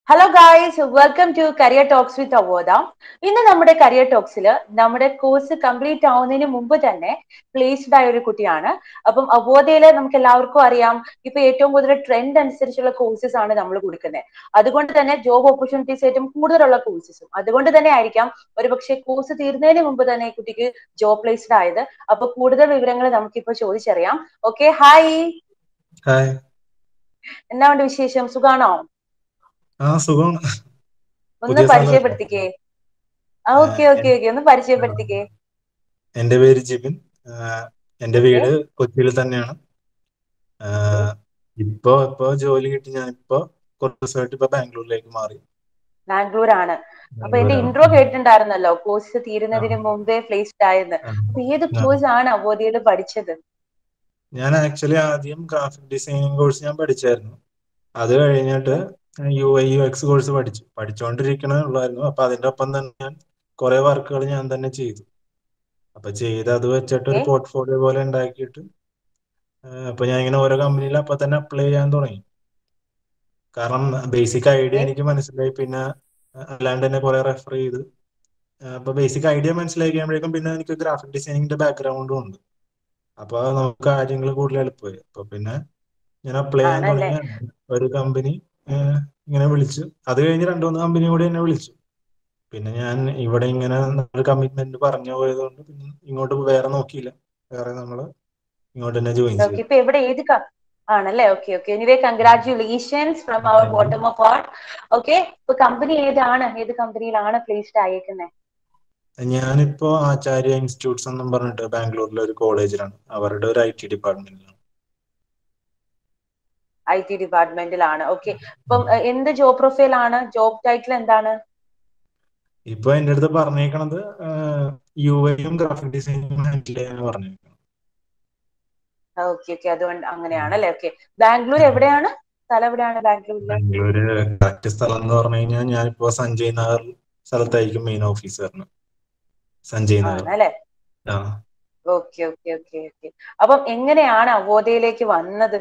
Hello guys welcome to career talks with Avodha ഇന്ന് നമ്മുടെ career ടോക്സിൽ നമ്മുടെ കോഴ്സ് കംപ്ലീറ്റ് ആവുന്നതിന് മുമ്പ് തന്നെ പ്ലേസ്ഡ് ആയ ഒരു കുട്ടിയാണ് അപ്പം അവോദയില് നമുക്ക് എല്ലാവർക്കും അറിയാം ഇപ്പൊ ഏറ്റവും കൂടുതൽ ട്രെൻഡ് അനുസരിച്ചുള്ള കോഴ്സസ് ആണ് നമ്മൾ കൊടുക്കുന്നത് അതുകൊണ്ട് തന്നെ ജോബ് ഓപ്പർച്യൂണിറ്റീസ് ഏറ്റവും കൂടുതലുള്ള കോഴ്സസും അതുകൊണ്ട് തന്നെ ആയിരിക്കാം ഒരുപക്ഷെ കോഴ്സ് തീർന്നതിന് മുമ്പ് തന്നെ ഈ കുട്ടിക്ക് ജോബ് പ്ലേസ്ഡ് ആയത് അപ്പൊ കൂടുതൽ വിവരങ്ങൾ നമുക്കിപ്പോ ചോദിച്ചറിയാം ഓക്കെ ഹായ് ഹായ് എന്നാ ഉണ്ട് വിശേഷം സുഖാണോ ആ സുഖമാണ് ഒന്ന് പുതിയ സ്ഥലമല്ലേ പരിചയപ്പെടുത്തിക്കേ ആ ഓക്കെ ഓക്കെ ഓക്കെ ഒന്ന് പരിചയപ്പെടുത്തിക്കേ എന്റെ പേര് ജിബിൻ ആ, എന്റെ ഓക്കെ വീട് കൊച്ചിയിൽ തന്നെയാണ് ആ, ഇപ്പോ ഇപ്പോ ജോലി കിട്ടി ഞാനിപ്പോ കുറച്ച് ദിവസമായിട്ട് ഇപ്പൊ ബാംഗ്ലൂരിലേക്ക് മാറി ബാംഗ്ലൂർ ആണ് അപ്പൊ എന്റെ ബാംഗ്ലൂരാണ് ഇൻട്രോ കേട്ടിട്ടുണ്ടായിരുന്നല്ലോ കോഴ്സ് ആ, തീരുന്നതിന് മുമ്പേ പ്ലേസ്ഡ് ആയെന്ന് ആ, അപ്പൊ ഏത് ആ. കോഴ്സ് ആണ് അവോധയിൽ പഠിച്ചത് ഞാൻ ആക്ച്വലി ആദ്യം ഗ്രാഫിക് ഡിസൈനിങ് കോഴ്സ് ഞാൻ പഠിച്ചായിരുന്നു അത് കഴിഞ്ഞിട്ട് U I U X course പഠിച്ചു പഠിച്ചുകൊണ്ടിരിക്കണേ ഉള്ളായിരുന്നു അപ്പൊ അതിന്റെ ഒപ്പം തന്നെ ഞാൻ കുറെ വർക്കുകൾ ഞാൻ തന്നെ ചെയ്തു അപ്പൊ ചെയ്ത് അത് വെച്ചിട്ട് ഒരു ഓക്കെ പോർട്ട്ഫോളിയോ പോലെ ഉണ്ടാക്കിയിട്ട് ആ, അപ്പൊ ഞാൻ ഇങ്ങനെ ഓരോ കമ്പനിയിൽ അപ്പൊ തന്നെ അപ്ലൈ ചെയ്യാൻ തുടങ്ങി കാരണം ബേസിക് ഐഡിയ ഓക്കെ എനിക്ക് മനസ്സിലായി പിന്നെ അല്ലാണ്ട് തന്നെ കുറെ റെഫർ ചെയ്ത് ആ, അപ്പൊ ബേസിക് ഐഡിയ മനസ്സിലാക്കി കഴിയുമ്പോഴേക്കും പിന്നെ എനിക്ക് ഗ്രാഫിക് ഡിസൈനിങ്ങിന്റെ ബാക്ക്ഗ്രൗണ്ടും ഉണ്ട് അപ്പൊ നമുക്ക് കാര്യങ്ങൾ കൂടുതൽ എളുപ്പമായി അപ്പൊ പിന്നെ ഞാൻ അപ്ലൈ ചെയ്യാൻ ആണല്ലേ തുടങ്ങി ഒരു കമ്പനി ഇങ്ങനെ വിളിച്ചു അത് കഴിഞ്ഞ് രണ്ടു മൂന്ന് കമ്പനി കൂടി എന്നെ വിളിച്ചു പിന്നെ ഞാൻ ഇവിടെ ഇങ്ങനെ ഒരു കമ്മിറ്റ്മെന്റ് പറഞ്ഞു പോയതുകൊണ്ട് പിന്നെ ഇങ്ങോട്ട് വേറെ നോക്കിയില്ല വേറെ നമ്മള് ഇങ്ങോട്ട് തന്നെ ജോയിൻ ഓക്കെ ചെയ്തു ഇപ്പൊ എവിടെ ഏത് ക- ആണല്ലേ okay okay anyway congratulations from our thank you bottom of heart okay ഇപ്പൊ കമ്പനി ഏതാണ് ഏത് കമ്പനിയിലാണ് പ്ലേസ്ഡ് ആയേക്കുന്നത് ഞാനിപ്പോ ആചാര്യ ഇൻസ്റ്റിറ്റ്യൂട്ട്സ് എന്നും പറഞ്ഞിട്ട് ബാംഗ്ലൂരിലെ ഒരു കോളേജിലാണ് അവരുടെ ഒരു ഐ ടി ഡിപ്പാർട്ട്മെന്റിലാണ് ഐ ടി ഡിപ്പാർട്ട്മെന്റിലാണ് ഓക്കെ ഇപ്പം എ, എന്ത് ജോബ് പ്രൊഫൈൽ ആണ് ജോബ് ടൈറ്റിൽ എന്താണ് ഇപ്പൊ എന്റെ അടുത്ത് പറഞ്ഞേക്കണത് യു ഐയും ഗ്രാഫിക് ഡിസൈനിങ്ങും ഹാൻഡിൽ ചെയ്യാൻ പറഞ്ഞേക്കണം ഓക്കെ ഓക്കെ അതുകൊണ്ട് അങ്ങനെയാണല്ലേ ഓക്കെ ബാംഗ്ലൂർ എവിടെയാണ് സ്ഥലം എവിടെയാണ് ബാംഗ്ലൂരില് ബാംഗ്ലൂര് കറക്റ്റ് സ്ഥലം എന്ന് പറഞ്ഞു കഴിഞ്ഞാൽ ഞാനിപ്പോ സഞ്ജയ് നഗർ സ്ഥലത്തായിരിക്കും മെയിൻ ഓഫീസ് വരുന്നത് സഞ്ജയ് നഗർ ആണല്ലേ ആ ഓക്കെ ഓക്കെ ഓക്കെ ഓക്കെ അപ്പം എങ്ങനെയാണ് അവോധയിലേക്ക് വന്നത്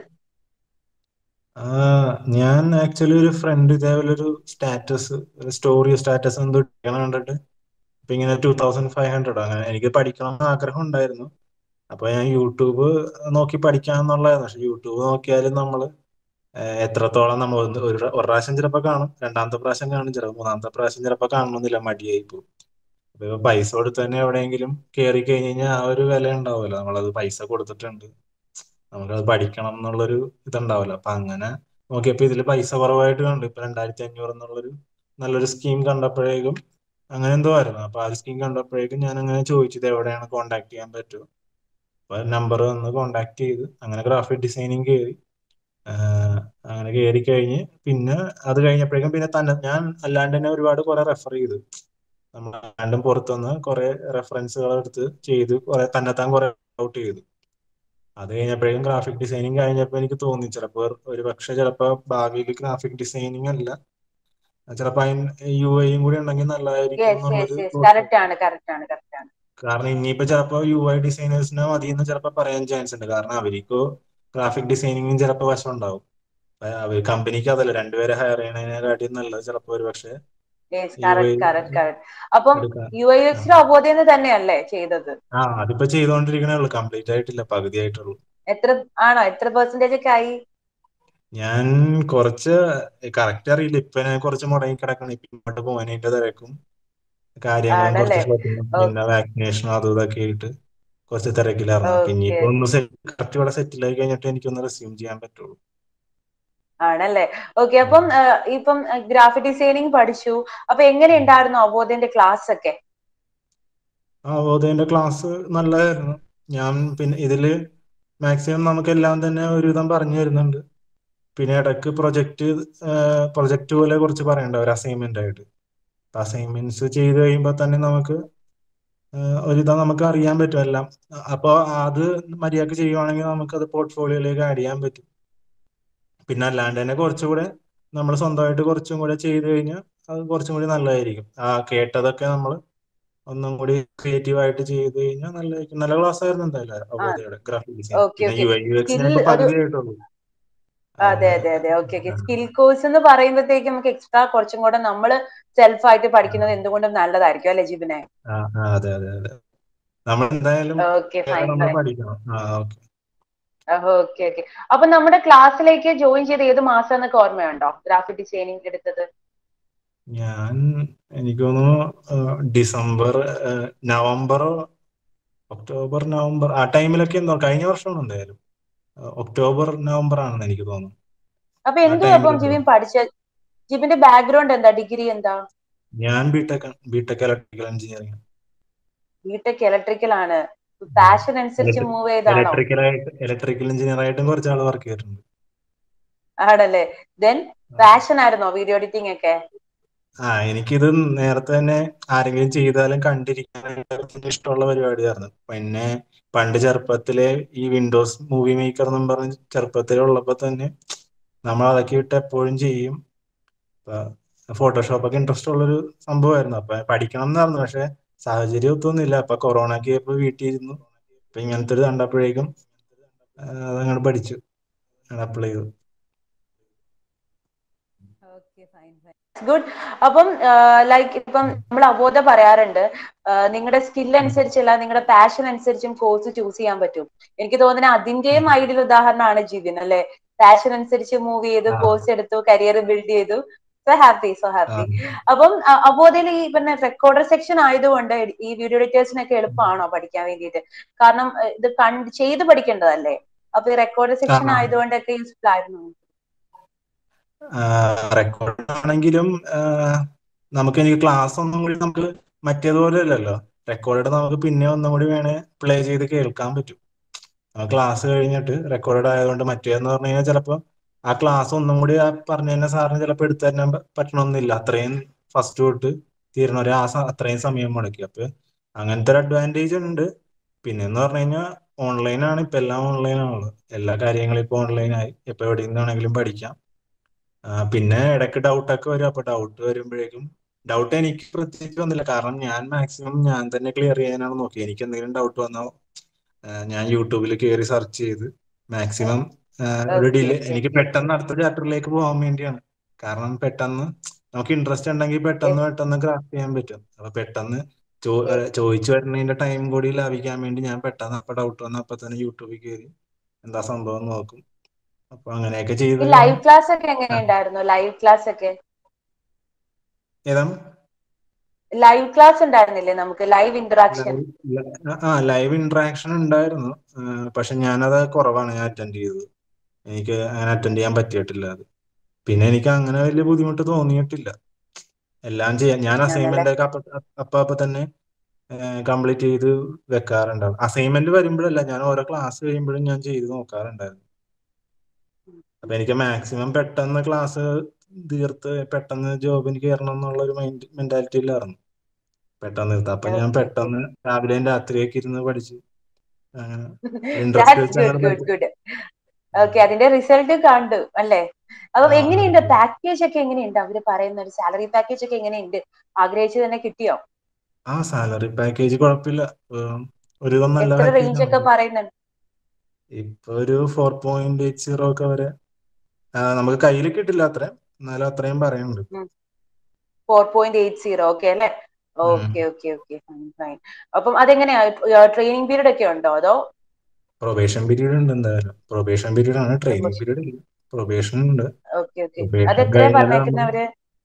ആ, ഞാൻ ആക്ച്വലി ഒരു ഫ്രണ്ട് ഇതേപോലെ ഒരു സ്റ്റാറ്റസ് സ്റ്റോറി സ്റ്റാറ്റസ് എന്തോ ഇരിക്കണ കണ്ടിട്ട് ഇപ്പൊ ഇങ്ങനെ ടൂ തൗസൻഡ് ഫൈവ് ഹൺഡ്രഡ് അങ്ങനെ എനിക്ക് പഠിക്കണം എന്ന് ആഗ്രഹം ഉണ്ടായിരുന്നു അപ്പൊ ഞാൻ യൂട്യൂബ് നോക്കി പഠിക്കാന്നുള്ളതായിരുന്നു പക്ഷെ യൂട്യൂബ് നോക്കിയാലും നമ്മള് ഏഹ് എത്രത്തോളം നമ്മൾ ഒന്ന് ഒരു ഒരു പ്രാവശ്യം ചിലപ്പോൾ കാണും രണ്ടാമത്തെ പ്രാവശ്യം കാണും ചിലപ്പോൾ മൂന്നാമത്തെ പ്രാവശ്യം ചിലപ്പോൾ കാണണമെന്നില്ല മടിയായി പോകും അപ്പൊ ഇപ്പൊ പൈസ കൊടുത്ത് തന്നെ എവിടെയെങ്കിലും കയറി കഴിഞ്ഞ് കഴിഞ്ഞാൽ ആ ഒരു വില ഉണ്ടാവുമല്ലോ നമ്മളത് പൈസ കൊടുത്തിട്ടുണ്ട് നമുക്കത് പഠിക്കണം എന്നുള്ളൊരു ഇതുണ്ടാവില്ല അപ്പൊ അങ്ങനെ നോക്കിയപ്പോ ഇതിൽ പൈസ കുറവായിട്ട് കണ്ടു ഇപ്പൊ രണ്ടായിരത്തി അഞ്ഞൂറ് എന്നുള്ളൊരു നല്ലൊരു സ്കീം കണ്ടപ്പോഴേക്കും അങ്ങനെ എന്തോ ആയിരുന്നു അപ്പൊ ആ സ്കീം കണ്ടപ്പോഴേക്കും ഞാൻ അങ്ങനെ ചോദിച്ചത് എവിടെയാണ് കോൺടാക്ട് ചെയ്യാൻ പറ്റുമോ അപ്പൊ നമ്പർ വന്ന് കോൺടാക്ട് ചെയ്ത് അങ്ങനെ ഗ്രാഫിക് ഡിസൈനിങ് കയറി ആഹ് അങ്ങനെ കയറി കഴിഞ്ഞ് പിന്നെ അത് കഴിഞ്ഞപ്പോഴേക്കും പിന്നെ തന്നെ ഞാൻ അല്ലാണ്ട് തന്നെ ഒരുപാട് കുറെ റെഫർ ചെയ്തു നമ്മൾ അല്ലാണ്ടും പുറത്തുനിന്ന് കുറെ റെഫറൻസുകൾ എടുത്ത് ചെയ്ത് കുറെ തന്നെത്താൻ കുറെ ഔട്ട് ചെയ്തു അത് കഴിഞ്ഞപ്പോഴേക്കും ഗ്രാഫിക് ഡിസൈനിങ് കഴിഞ്ഞപ്പോൾ എനിക്ക് തോന്നി ചിലപ്പോൾ ഒരു പക്ഷെ ചിലപ്പോൾ ഭാവിയിൽ ഗ്രാഫിക് ഡിസൈനിങ് അല്ല ചിലപ്പോൾ അതിന് യു ഐയും കൂടി ഉണ്ടെങ്കിൽ നല്ലതായിരിക്കും യെസ് എന്നുള്ളൊരു യെസ് യെസ് thought കറക്റ്റ് ആണ് കറക്റ്റ് ആണ് കറക്റ്റ് ആണ് കാരണം ഇനിയിപ്പോ ചിലപ്പോൾ യു ഐ ഡിസൈനേഴ്സിനെ മതി എന്ന് ചിലപ്പോൾ പറയാൻ ചാൻസ് ഉണ്ട് കാരണം അവർക്ക് ഗ്രാഫിക് ഡിസൈനിങ്ങും ചിലപ്പോൾ വശം ഉണ്ടാവും അപ്പൊ അവർ കമ്പനിക്ക് അതല്ല രണ്ടുപേരെ ഹയർ ചെയ്യണതിനെക്കാട്ടിയും നല്ലത് ചിലപ്പോൾ ഒരു പക്ഷെ yes U I correct correct correct അപ്പം എടുക്കാൻ യു ഐ എക്സിലും അവോധയിൽ തന്നെയല്ലേ ചെയ്തത് ആ അതിപ്പോ ചെയ്തുകൊണ്ടിരിക്കണേ ഉള്ളൂ കംപ്ലീറ്റ് ആയിട്ടില്ല പകുതി ആയിട്ടുള്ളൂ എത്ര ആണോ എത്ര പെർസെന്റേജ് ഒക്കെ ആയി ഞാൻ കുറച്ച് കറക്റ്റ് അറിയില്ല ഇപ്പൊ ഞാൻ കുറച്ച് മുടങ്ങി കിടക്കണം ഇപ്പൊ ഇങ്ങോട്ട് പോകാനായിട്ട് തിരക്കും കാര്യങ്ങളും കുറച്ച് ആണല്ലേ ഷോപ്പിങ്ങും പിന്നെ വാക്സിനേഷനും അതും ഇതൊക്കെ ആയിട്ട് കുറച്ച് തിരക്കിലായിരുന്നു അപ്പൊ ഓക്കെ ഇനിയിപ്പോ ഒന്ന് കറക്റ്റ് ഇവിടെ സെറ്റിൽ ആയി കഴിഞ്ഞിട്ട് എനിക്കൊന്ന് റെസ്യൂം ചെയ്യാൻ പറ്റുള്ളൂ ആണല്ലേ ഓക്കെ അപ്പം ആ, ഇപ്പം ഗ്രാഫിക് ഡിസൈനിങ് പഠിച്ചു അപ്പൊ എങ്ങനെ ഉണ്ടായിരുന്നു അവോധന്റെ ക്ലാസ് ഒക്കെ ആ ബോധന്റെ ക്ലാസ് നല്ലതായിരുന്നു ഞാൻ പിന്നെ ഇതില് മാക്സിമം നമുക്ക് എല്ലാം തന്നെ ഒരുവിധം പറഞ്ഞു തരുന്നുണ്ട് പിന്നെ ഇടയ്ക്ക് പ്രൊജക്ട് പ്രൊജക്ട് പോലെ കുറച്ച് പറയണ്ട ഒരു അസൈൻമെന്റ് ആയിട്ട് അസൈൻമെന്റ്സ് ചെയ്ത് കഴിയുമ്പോൾ തന്നെ നമുക്ക് ആഹ് ഒരുവിധം നമുക്ക് അറിയാൻ പറ്റും എല്ലാം അപ്പോൾ അത് മര്യാദക്ക് ചെയ്യുവാണെങ്കിൽ നമുക്ക് അത് പോർട്ട്ഫോളിയോയിലേക്ക് ആഡ് ചെയ്യാൻ പറ്റും പിന്നെ അല്ലാണ്ട് തന്നെ കുറച്ചുകൂടെ നമ്മൾ സ്വന്തമായിട്ട് കുറച്ചും കൂടെ ചെയ്ത് കഴിഞ്ഞാൽ അത് കുറച്ചും കൂടി നല്ലതായിരിക്കും ആ കേട്ടതൊക്കെ നമ്മൾ ഒന്നും കൂടി ക്രിയേറ്റീവ് ആയിട്ട് ചെയ്ത് കഴിഞ്ഞാൽ നല്ലതായിരിക്കും നല്ല ക്ലാസ് ആയിരുന്നു എന്തായാലും അവോധയുടെ ഗ്രാഫിക് ഡിസൈൻ ഓക്കെ പിന്നെ okay U I U X skill ഞാനിപ്പോ ഒരു പകുതി ആയിട്ടുള്ളൂ അതെ അതെ അതെ ഓക്കെ ഓക്കെ സ്കിൽ കോഴ്സ് എന്ന് പറയുമ്പോഴത്തേക്കും നമുക്ക് എക്സ്ട്രാ കുറച്ചും കൂടെ നമ്മൾ സെൽഫ് ആയിട്ട് പഠിക്കുന്നത് എന്തുകൊണ്ടും നല്ലതായിരിക്കും അല്ലെ ജിബിനെ ആ ആ, അതെ അതെ അതെ നമ്മൾ എന്തായാലും ഓക്കെ ഫൈൻ നമ്മൾ ഫൈൻ പഠിക്കണം ആ ഓക്കെ ഓക്കെ ഓക്കെ അപ്പൊ നമ്മുടെ ക്ലാസ്സിലേക്ക് ജോയിൻ ചെയ്ത് ഏത് മാസം എന്നൊക്കെ ഓർമ്മയുണ്ടോ ഗ്രാഫിക് ഡിസൈനിങ് എടുത്തത് ഞാൻ എനിക്ക് തോന്നുന്നു ആ, ഡിസംബർ ആ, നവംബറോ ഒക്ടോബർ നവംബർ ആ ടൈമിലൊക്കെ എന്തോ കഴിഞ്ഞ വർഷമാണ് എന്തായാലും ആ, ഒക്ടോബർ നവംബർ ആണെന്ന് എനിക്ക് തോന്നുന്നു അപ്പൊ ആ എന്തോ അപ്പം ടൈമിലൊക്കെ ജിബിൻ പഠിച്ച ജിബിന്റെ ബാക്ക്ഗ്രൗണ്ട് എന്താ ഡിഗ്രി എന്താ ഞാൻ BTech BTech electrical engineering BTech electrical ആണ് പാഷൻ അനുസരിച്ച് മൂവ് ചെയ്താണോ ഇലക്ട്രിക്കലായിട്ട് ഇലക്ട്രിക്കൽ എഞ്ചിനീയർ ആയിട്ടും കുറച്ച് ആൾ വർക്ക് ചെയ്തിട്ടുണ്ട് ആണല്ലേ ദെൻ പാഷൻ ആയിരുന്നോ വീഡിയോ എഡിറ്റിംഗ് ഒക്കെ ആ എനിക്കിത് നേരത്തെ തന്നെ ആരെങ്കിലും ചെയ്താലും കണ്ടിരിക്കാനായിട്ട് ഇഷ്ടമുള്ള പരിപാടിയായിരുന്നു പിന്നെ പണ്ട് ചെറുപ്പത്തിലെ ഈ വിൻഡോസ് മൂവി മേക്കർ എന്നും പറഞ്ഞ് ചെറുപ്പത്തിൽ ഉള്ളപ്പോ തന്നെ നമ്മൾ അതൊക്കെ ഇട്ട് എപ്പോഴും ചെയ്യും ഫോട്ടോഷോപ്പ് ഒക്കെ ഇൻട്രസ്റ്റ് ഉള്ളൊരു സംഭവമായിരുന്നു അപ്പൊ പഠിക്കണം എന്നായിരുന്നു പക്ഷെ സാഹചര്യം ഒത്തൊന്നുമില്ല അപ്പൊ കൊറോണക്ക് ഇപ്പൊ വീട്ടിൽ ഇരുന്നു അപ്പൊ ഇങ്ങനത്തെ ഒരു കണ്ടപ്പോഴേക്കും ആ, അതങ്ങോട്ട് പഠിച്ചു അപ്ലൈ ചെയ്തു ഗുഡ് അപ്പം ലൈക്ക് ഇപ്പം നമ്മൾ അബോധ പറയാറുണ്ട് നിങ്ങളുടെ സ്കിൽ അനുസരിച്ചല്ല നിങ്ങളുടെ പാഷൻ അനുസരിച്ചും കോഴ്സ് ചൂസ് ചെയ്യാൻ പറ്റും എനിക്ക് തോന്നുന്നത് അതിന്റെയും ഐഡിയൽ ഉദാഹരണമാണ് ജിതിൻ അല്ലെ പാഷൻ അനുസരിച്ച് മൂവ് ചെയ്തു ആ. കോഴ്സ് എടുത്തു കരിയർ ബിൽഡ് ചെയ്തു സോ ഹാപ്പി സോ ആ, ഹാപ്പി അപ്പം അ- അബോധയിൽ ഈ പിന്നെ റെക്കോർഡർ സെക്ഷൻ ആയതുകൊണ്ട് ഈ വീഡിയോ എഡിറ്റേഴ്സിനൊക്കെ എളുപ്പമാണോ പഠിക്കാൻ വേണ്ടിയിട്ട് കാരണം ഏഹ്, ഇത് കണ്ട് ചെയ്ത് പഠിക്കേണ്ടതല്ലേ അപ്പൊ ഈ റെക്കോർഡർ സെക്ഷൻ ആ. ആയതുകൊണ്ടൊക്കെ യൂസ്ഫുൾ ആയിരുന്നു റെക്കോർഡ് ആണെങ്കിലും ആ, നമുക്ക് എനിക്ക് ക്ലാസ് ഒന്നും കൂടി നമുക്ക് മറ്റേതുപോലെ അല്ലല്ലോ റെക്കോർഡ് നമുക്ക് പിന്നെ ഒന്നും കൂടി വേണേ പ്ലേ ചെയ്ത് കേൾക്കാൻ പറ്റും ക്ലാസ് കഴിഞ്ഞിട്ട് റെക്കോർഡ് ആയതുകൊണ്ട് മറ്റേന്ന് പറഞ്ഞു കഴിഞ്ഞാൽ ചിലപ്പോൾ ആ ക്ലാസ് ഒന്നും കൂടി ആ പറഞ്ഞു തന്നെ സാറിന് ചിലപ്പോൾ എടുത്തു തരാൻ പ- പറ്റണമെന്നില്ല അത്രയും ഫസ്റ്റ് തൊട്ട് തീരണ ഒരു ആ സ- അത്രയും സമയം മുടക്കി അപ്പൊ അങ്ങനത്തെ ഒരു അഡ്വാൻറ്റേജ് ഉണ്ട് പിന്നെ എന്ന് പറഞ്ഞു കഴിഞ്ഞാൽ ഓൺലൈനാണ് ഇപ്പൊ എല്ലാം ഓൺലൈനാണല്ലോ എല്ലാ കാര്യങ്ങളും ഇപ്പൊ ഓൺലൈനായി ഇപ്പൊ എവിടെ നിന്നാണെങ്കിലും പഠിക്കാം ആ, പിന്നെ ഇടയ്ക്ക് ഡൗട്ട് ഒക്കെ വരും അപ്പൊ ഡൗട്ട് വരുമ്പോഴേക്കും ഡൗട്ട് എനിക്ക് പ്രത്യേകിച്ച് വന്നില്ല കാരണം ഞാൻ മാക്സിമം ഞാൻ തന്നെ ക്ലിയർ ചെയ്യാനാണ് നോക്കി എനിക്ക് എന്തെങ്കിലും ഡൗട്ട് വന്നാൽ ഞാൻ യൂട്യൂബിൽ കയറി സെർച്ച് ചെയ്ത് മാക്സിമം ഒരു Okay, ഡിലേ okay, എനിക്ക് okay. പെട്ടെന്ന് അടുത്ത ചാപ്റ്ററിലേക്ക് പോകാൻ വേണ്ടിയാണ് കാരണം പെട്ടെന്ന് നമുക്ക് ഇൻട്രസ്റ്റ് ഉണ്ടെങ്കിൽ പെട്ടെന്ന് പെട്ടെന്ന് ക്രാഫ്റ്റ് ചെയ്യാൻ പറ്റും അപ്പൊ പെട്ടെന്ന് ചോ- Yes. ചോദിച്ചു വരുന്നതിന്റെ ടൈം കൂടി ലാഭിക്കാൻ വേണ്ടി ഞാൻ പെട്ടെന്ന് അപ്പൊ ഡൗട്ട് വന്ന അപ്പൊ തന്നെ യൂട്യൂബിൽ കയറി എന്താ സംഭവം എന്ന് നോക്കും അപ്പൊ അങ്ങനെയൊക്കെ ചെയ്ത് ഈ ലൈവ് ക്ലാസ് ഒക്കെ എങ്ങനെയുണ്ടായിരുന്നു ലൈവ് ക്ലാസ് ഒക്കെ ഏതാ ലൈവ് ക്ലാസ് ഉണ്ടായിരുന്നില്ലേ നമുക്ക് ലൈവ് ഇന്ററാക്ഷൻ ലൈവ് ആ ലൈവ് ഇന്ററാക്ഷൻ ഉണ്ടായിരുന്നു ആ, പക്ഷെ ഞാനത് കുറവാണ് ഞാൻ അറ്റൻഡ് ചെയ്തത് എനിക്ക് അങ്ങനെ അറ്റൻഡ് ചെയ്യാൻ പറ്റിയിട്ടില്ല അത് പിന്നെ എനിക്ക് അങ്ങനെ വലിയ ബുദ്ധിമുട്ട് തോന്നിയിട്ടില്ല എല്ലാം ചെയ്യാൻ ഞാൻ അസൈൻമെന്റ് ഒക്കെ അപ്പൊ അപ്പൊ അപ്പൊ തന്നെ കംപ്ലീറ്റ് ചെയ്ത് വെക്കാറുണ്ടാവും അസൈൻമെന്റ് വരുമ്പോഴല്ല ഞാൻ ഓരോ ക്ലാസ് കഴിയുമ്പോഴും ഞാൻ ചെയ്ത് നോക്കാറുണ്ടായിരുന്നു അപ്പൊ എനിക്ക് മാക്സിമം പെട്ടെന്ന് ക്ലാസ് തീർത്ത് പെട്ടെന്ന് ജോബിന് കയറണം എന്നുള്ള ഒരു മൈൻഡ് മെന്റാലിറ്റിയിലായിരുന്നു പെട്ടെന്ന് തീർത്ത് അപ്പൊ ഞാൻ Okay. പെട്ടെന്ന് രാവിലെയും രാത്രിയൊക്കെ ഇരുന്ന് പഠിച്ചു അങ്ങനെ ഇൻട്രസ്റ്റ് വെച്ച് ഗുഡ് അങ്ങനെ ഗുഡ് പഠിച്ചു ഗുഡ് ഓക്കെ അതിന്റെ റിസൾട്ട് കണ്ടു അല്ലേ അപ്പം ആ. എങ്ങനെയുണ്ട് പാക്കേജ് ഒക്കെ എങ്ങനെയുണ്ട് അവര് പറയുന്ന ഒരു സാലറി പാക്കേജ് ഒക്കെ എങ്ങനെയുണ്ട് ആഗ്രഹിച്ചു തന്നെ കിട്ടിയോ ആ സാലറി പാക്കേജ് കുഴപ്പമില്ല ഉം, ഒരുവിധം നല്ല എത്ര പാക്കേജ് റേഞ്ച് ഒക്കെ ആണ് പറയുന്നുണ്ട് ഇപ്പൊ ഒരു ഫോർ പോയിന്റ് എയ്റ്റ് സീറോ ഒക്കെ വരെ ആ, നമുക്ക് കയ്യിൽ കിട്ടില്ല അത്രയും എന്നാലും അത്രയും പറയുന്നുണ്ട് four point eight zero okay അല്ലേ ഉം. Okay okay okay fine fine അപ്പം അതെങ്ങനെയാ ട്രെയിനിങ് പീരീഡ് ഒക്കെ ഉണ്ടോ അതോ പ്രൊബേഷൻ പീരീഡ് ഉണ്ട് എന്തായാലും പ്രൊബേഷൻ പീരീഡ് ആണ് ട്രെയിനിങ് പീരീഡ് ഇല്ല പ്രൊബേഷൻ ഉണ്ട് ഓക്കെ ഓക്കെ Probation അതെത്രയാ കഴിഞ്ഞാല് പറഞ്ഞേക്കുന്നവര്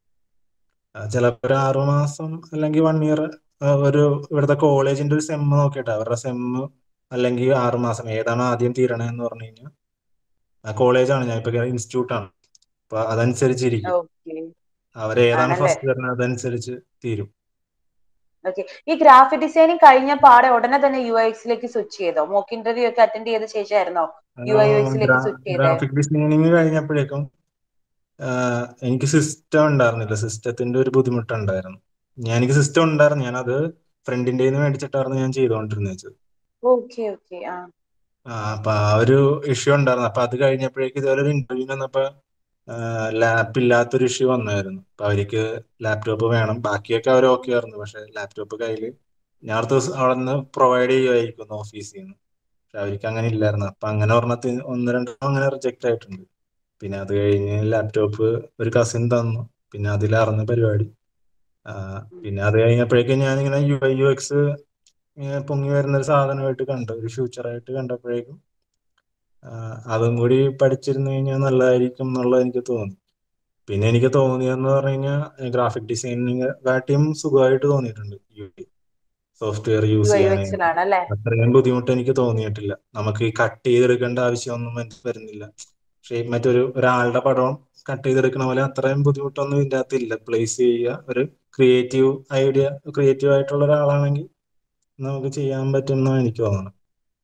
ചിലപ്പോ ഒരു ആറു മാസം അല്ലെങ്കിൽ വൺ ഇയർ ഒരു ഇവിടുത്തെ കോളേജിന്റെ ഒരു സെമ്മ് നോക്കിയിട്ട് അവരുടെ സെമ്മ് അല്ലെങ്കിൽ ആറു മാസം ഏതാണ് ആദ്യം തീരണേ എന്ന് പറഞ്ഞു കഴിഞ്ഞാൽ കോളേജാണ് ഞാൻ ഇപ്പൊ ഇൻസ്റ്റിറ്റ്യൂട്ട് ആണ് അപ്പൊ അതനുസരിച്ചിരിക്കും ഓക്കെ അവരേതാണ് ആണല്ലേ? ഫസ്റ്റ് വരുന്നത് അതനുസരിച്ച് തീരും ഓക്കെ ഈ ഗ്രാഫിക് ഡിസൈനിങ് കഴിഞ്ഞ പാടെ ഉടനെ തന്നെ യു എക്സിലേക്ക് സ്വിച്ച് ചെയ്തോ മോക്ക് ഇന്റർവ്യൂ ഒക്കെ അറ്റൻഡ് ചെയ്ത ശേഷമായിരുന്നോ യു ഐ എക്സിലേക്ക് സ്വിച്ച് ചെയ്തേ ഗ്രാഫിക് ഡിസൈനിങ് കഴിഞ്ഞപ്പോഴേക്കും ആഹ് എനിക്ക് സിസ്റ്റം ഉണ്ടായിരുന്നില്ല സിസ്റ്റത്തിന്റെ ഒരു ബുദ്ധിമുട്ടുണ്ടായിരുന്നു ഞാൻ എനിക്ക് സിസ്റ്റം ഉണ്ടായിരുന്നു ഞാനത് ഫ്രണ്ടിന്റെ മേടിച്ചിട്ടായിരുന്നു ഞാൻ ചെയ്തുകൊണ്ടിരുന്നത് ഓക്കെ ഓക്കെ ആ ആ അപ്പൊ ആ ഒരു ഇഷ്യൂ ഉണ്ടായിരുന്നു അപ്പൊ അത് കഴിഞ്ഞപ്പോഴേക്ക് ഇതുപോലെ ഒരു ഇന്റർവ്യൂ വന്നപ്പോ ലാപ്പ് ഇല്ലാത്തൊരു ഇഷ്യൂ വന്നായിരുന്നു അപ്പൊ അവർക്ക് ലാപ്ടോപ്പ് വേണം ബാക്കിയൊക്കെ അവർ ഓക്കെ ആയിരുന്നു പക്ഷെ ലാപ്ടോപ്പ് കയ്യിൽ ഞാൻ അടുത്ത ദിവസം അവിടെ നിന്ന് പ്രൊവൈഡ് ചെയ്യുമായിരിക്കും ഓഫീസിൽ നിന്ന് പക്ഷെ അവർക്ക് അങ്ങനെ ഇല്ലായിരുന്നു അപ്പൊ അങ്ങനെ ഒരെണ്ണത്തിന് ഒന്ന് രണ്ടെണ്ണം അങ്ങനെ റിജക്ട് ആയിട്ടുണ്ട് പിന്നെ അത് കഴിഞ്ഞ് ലാപ്ടോപ്പ് ഒരു കസിൻ തന്നു പിന്നെ അതിലാർന്ന് പരിപാടി ആ, പിന്നെ അത് കഴിഞ്ഞപ്പോഴേക്കും ഞാനിങ്ങനെ യു ഐ യു എക്സ് പൊങ്ങി വരുന്ന ഒരു സാധനമായിട്ട് കണ്ടു ഒരു ഫ്യൂച്ചറായിട്ട് കണ്ടപ്പോഴേക്കും ആ, അതും കൂടി പഠിച്ചിരുന്നു കഴിഞ്ഞാൽ നല്ലതായിരിക്കും എന്നുള്ളത് എനിക്ക് തോന്നി പിന്നെ എനിക്ക് തോന്നിയെന്ന് പറഞ്ഞു കഴിഞ്ഞാൽ ഗ്രാഫിക് ഡിസൈനിങ് കാട്ടിയും സുഖമായിട്ട് തോന്നിയിട്ടുണ്ട് software U use I U ചെയ്യാനായിട്ട് എക്സിലാണ് അല്ലെ അത്രയും ബുദ്ധിമുട്ട് എനിക്ക് തോന്നിയിട്ടില്ല നമുക്ക് ഈ കട്ട് ചെയ്തെടുക്കേണ്ട ആവശ്യമൊന്നും എനിക്ക് വരുന്നില്ല പക്ഷേ മറ്റൊരു ഒരാളുടെ പടം കട്ട് ചെയ്തെടുക്കണ പോലെ അത്രയും ബുദ്ധിമുട്ടൊന്നും ഇതിൻ്റെ അകത്തില്ല പ്ലേസ് ചെയ്യുക ഒരു ക്രിയേറ്റീവ് ഐഡിയ ക്രിയേറ്റീവ് ആയിട്ടുള്ള ഒരാളാണെങ്കിൽ നമുക്ക് ചെയ്യാൻ പറ്റും എന്നാണ് എനിക്ക് തോന്നുന്നത്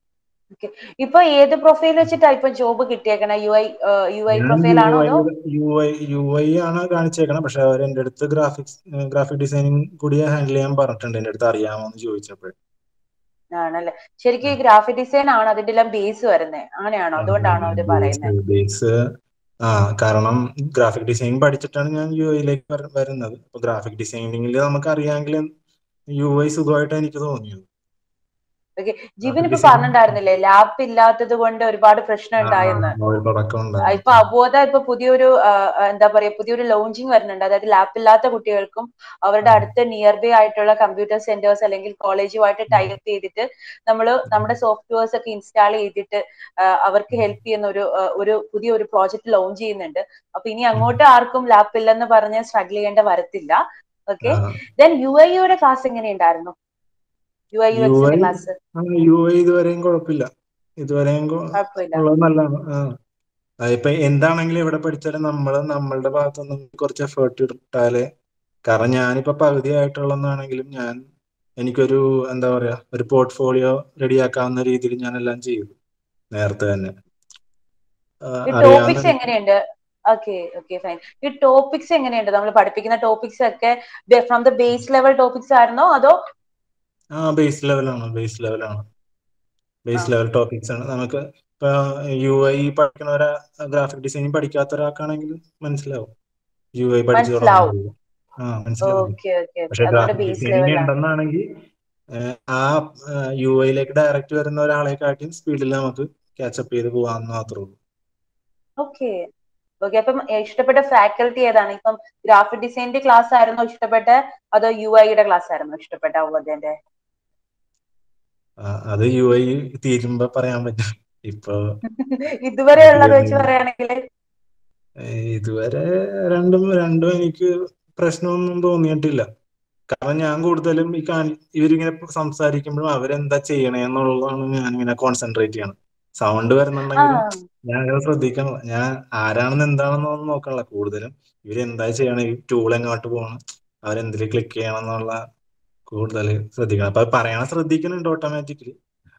ഇപ്പൊ ഏത് പ്രൊഫൈൽ വെച്ചിട്ടാ ഇപ്പൊ ജോബ് കിട്ടിയേക്കണ യു ഐ യു ഐ ഞാൻ പ്രൊഫൈൽ യു ആണോ ഐ അതോ യു ഐ യു ഐ ആണ് കാണിച്ചേക്കണം പക്ഷെ അവർ എൻ്റെ അടുത്ത് ഗ്രാഫിക്സ് ഗ്രാഫിക് ഡിസൈനിങ് കൂടി ഹാൻഡിൽ ചെയ്യാൻ പറഞ്ഞിട്ടുണ്ട് എൻ്റെ അടുത്ത് അറിയാമോ എന്ന് ചോദിച്ചപ്പോൾ ആണല്ലേ ശരിക്കും ഈ ഗ്രാഫിക് ഡിസൈൻ ആണ് അതിന്റെ എല്ലാം ബേസ് വരുന്നത് അങ്ങനെയാണോ അതുകൊണ്ടാണോ അവര് പറയുന്നത് ബേസ് ആ കാരണം ഗ്രാഫിക് ഡിസൈനിങ് പഠിച്ചിട്ടാണ് ഞാൻ യു ഐയിലേക്ക് വരുന്നത് അപ്പൊ ഗ്രാഫിക് ഡിസൈനിങ്ങിൽ നമുക്ക് അറിയാമെങ്കിൽ യു ഐ സുഖമായിട്ട് എനിക്ക് തോന്നിയത് ഓക്കെ ജിബിൻ ഇപ്പൊ design- പറഞ്ഞിട്ടുണ്ടായിരുന്നില്ലേ ലാപ്പ് ഇല്ലാത്തത് കൊണ്ട് ഒരുപാട് പ്രശ്നം ഉണ്ടായെന്ന് മൊബൈൽ തുടക്കം ആ, ഇപ്പൊ അബോധ ഇപ്പൊ പുതിയൊരു ആ, ആ, എന്താ പറയാ പുതിയൊരു ലോഞ്ചിങ് വരുന്നുണ്ട് അതായത് ലാപ്പ് ഇല്ലാത്ത കുട്ടികൾക്കും അവരുടെ ഉം. അടുത്ത നിയർ ബൈ ആയിട്ടുള്ള കമ്പ്യൂട്ടർ സെന്റേഴ്സ് അല്ലെങ്കിൽ കോളേജുമായിട്ട് ടൈപ്പ് ചെയ്തിട്ട് നമ്മൾ നമ്മുടെ സോഫ്റ്റ്വെയർസ് ഒക്കെ ഇൻസ്റ്റാൾ ചെയ്തിട്ട് ആ, അവർക്ക് ഹെൽപ്പ് ചെയ്യുന്ന ഒരു ആ, ഒരു പുതിയ ഒരു പ്രോജക്റ്റ് ലോഞ്ച് ചെയ്യുന്നുണ്ട് അപ്പൊ ഇനി അങ്ങോട്ട് ആർക്കും ലാപ്പ് ഇല്ലെന്ന് പറഞ്ഞ് സ്ട്രഗിൾ ചെയ്യേണ്ട വരത്തില്ല ഓക്കെ ദെൻ യു ഐ യുടെ ക്ലാസ് എങ്ങനെയുണ്ടായിരുന്നു യു ഐ യു എക്സിന്റെ UI ക്ലാസ് യു ഐ ഇതുവരെയും കുഴപ്പമില്ല ഇതുവരെയും കൊ- കുഴപ്പമില്ല ഉള്ളത് നല്ലതാണ് ആ അതിപ്പോ എന്താണെങ്കിലും എവിടെ പഠിച്ചാലും നമ്മൾ നമ്മളുടെ ഭാഗത്തുനിന്ന് കുറച്ച് എഫേർട്ട് ഇട്ടാലേ കാരണം ഞാനിപ്പോ പകുതി ആയിട്ടുള്ളതാണെങ്കിലും ഞാൻ എനിക്കൊരു എന്താ പറയാ ഒരു പോർട്ട്ഫോളിയോ റെഡിയാക്കാവുന്ന രീതിയിൽ ഞാൻ എല്ലാം ചെയ്തു നേരത്തെ തന്നെ ആ, ഈ അറിയാവുന്ന ടോപ്പിക്സ് എങ്ങനെയുണ്ട് ഓക്കെ ഓക്കെ ഫൈൻ ഈ ടോപ്പിക്സ് എങ്ങനെയുണ്ട് നമ്മൾ പഠിപ്പിക്കുന്ന ടോപ്പിക്സ് ഒക്കെ from the base level topics ആയിരുന്നോ അതോ ആ ബേസ് ലെവലാണ് ബേസ് ലെവലാണ് ബേസ് ആ. ലെവൽ ടോപ്പിക്സ് ആണ് നമുക്ക് ഇപ്പൊ യു ഐ പഠിക്കുന്ന ഒരാ ഗ്രാഫിക് ഡിസൈനിങ് പഠിക്കാത്ത ഒരാൾക്കാണെങ്കിൽ മനസ്സിലാവും യു ഐ പഠിച്ചു മനസ്സിലാവും. തുടങ്ങുമ്പോൾ ആ മനസ്സിലാവും ഓക്കെ ഓക്കെ പക്ഷെ അതുകൊണ്ട് ഗ്രാഫിക് ബേസ് ഡിസൈനിങ് ലെവലാണ് ഉണ്ടെന്നാണെങ്കിൽ ഏഹ്, ആ യു ഐയിലേക്ക് ഡയറക്റ്റ് വരുന്ന ഒരാളെക്കാട്ടിയും സ്പീഡിൽ നമുക്ക് ക്യാച്ചപ്പ് ചെയ്ത് പോകാമെന്ന് മാത്രമേ ഉള്ളൂ ഓക്കെ ഓക്കെ അപ്പം ഇഷ്ടപ്പെട്ട ഫാക്കൽറ്റി ഏതാണ് ഇപ്പം ഗ്രാഫിക് ഡിസൈനിന്റെ ക്ലാസ് ആയിരുന്നോ ഇഷ്ടപ്പെട്ട അതോ യു ഐയുടെ ക്ലാസ് ആയിരുന്നോ ഇഷ്ടപ്പെട്ട അവബോധന്റെ ആ, അത് യു ഐ തീരുമ്പോ പറയാൻ പറ്റും ഇപ്പൊ ഇതുവരെ ഉള്ളത് വെച്ച് പറയുകയാണെങ്കിൽ ഏഹ്, ഇതുവരെ രണ്ടും രണ്ടും എനിക്ക് പ്രശ്നമൊന്നും തോന്നിയിട്ടില്ല കാരണം ഞാൻ കൂടുതലും ഈ കാണി ഇവരിങ്ങനെ സംസാരിക്കുമ്പോഴും അവരെന്താ ചെയ്യണേ എന്നുള്ളതാണ് ഞാനിങ്ങനെ കോൺസെൻട്രേറ്റ് ചെയ്യണം സൗണ്ട് ആ വരുന്നുണ്ടെങ്കിലും ഞാൻ അങ്ങനെ ശ്രദ്ധിക്കണം ഞാൻ ആരാണെന്ന് എന്താണെന്നൊന്നും നോക്കണില്ല കൂടുതലും ഇവരെന്താ ചെയ്യണം ഈ ടൂൾ എങ്ങോട്ട് പോകണം അവരെന്തിൽ ക്ലിക്ക് ചെയ്യണം എന്നുള്ള കൂടുതൽ ശ്രദ്ധിക്കണം അപ്പൊ അത് പറയാൻ ശ്രദ്ധിക്കുന്നുണ്ട് ഓട്ടോമാറ്റിക്കലി